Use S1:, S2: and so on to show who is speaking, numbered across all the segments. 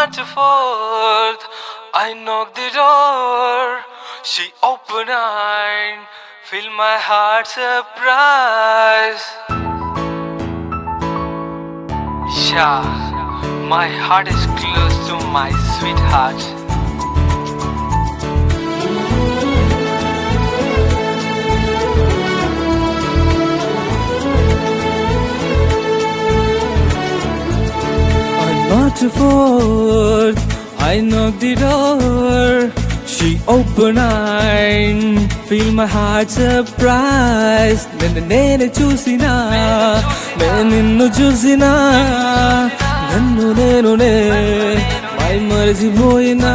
S1: march forth. I knock the door. She open and feel my heart surprise. Yeah, my heart is close to my sweetheart. I march forth, I knock the door. She open and feel my heart surprise. నిన్ను నేను చూసినా నేను నిన్ను చూసినా నన్ను నేను మై మరచిపోయినా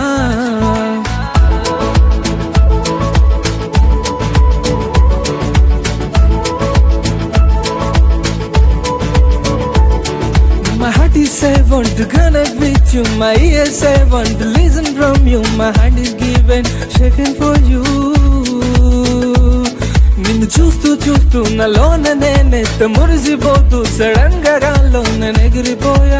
S1: My heart is say want to connect with you. My ears say want to listen from you. My hand is given, shaking for you. నిన్ను చూస్తూ చూస్తూ నాలోన నేనెత్త మురిసిపోతూ సడన్ గా గాల్లో నేను ఎగిరిపోయా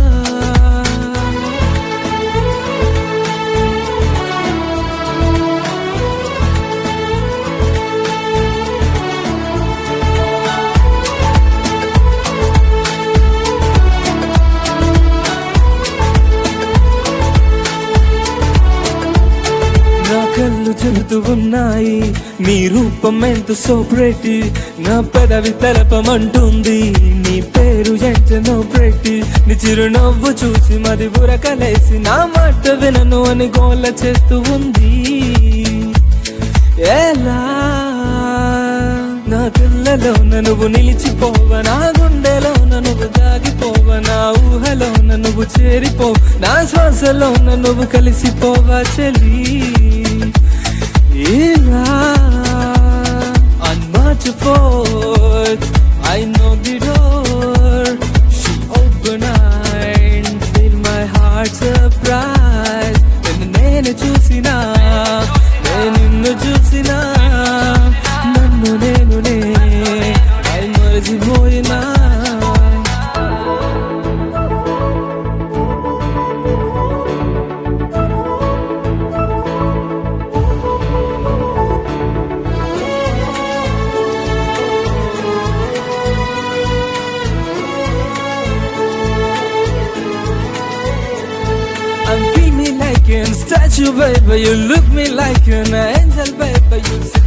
S1: నా కళ్ళు చెబుతూ ఉన్నాయి నీ రూపం ఎంత సో ప్రెట్టి నా పెదవి తెలపమంటుంది నీ పేరు ఎంతనో ప్రెట్టి నీ చిరునవ్వు చూసి మది బురకలేసి నా మాట వినను అని గోల చేస్తూ ఉంది ఎలా నా కళ్ళలో నువ్వు నిలిచిపోవ నా గుండెలో నువ్వు దాగిపోవ నా ఊహలో నువ్వు చేరిపో నా శ్వాసలో నువ్వు కలిసిపోవా చెలి ఇలా on March 4th I know the door she open and feel my heart surprise నిన్ను నేను చూసినా నేను నిన్ను చూసినా నన్ను నేను ఐ మరచిపోయినా I'm feel me like an statue, baby. You look me like an angel, baby. You sit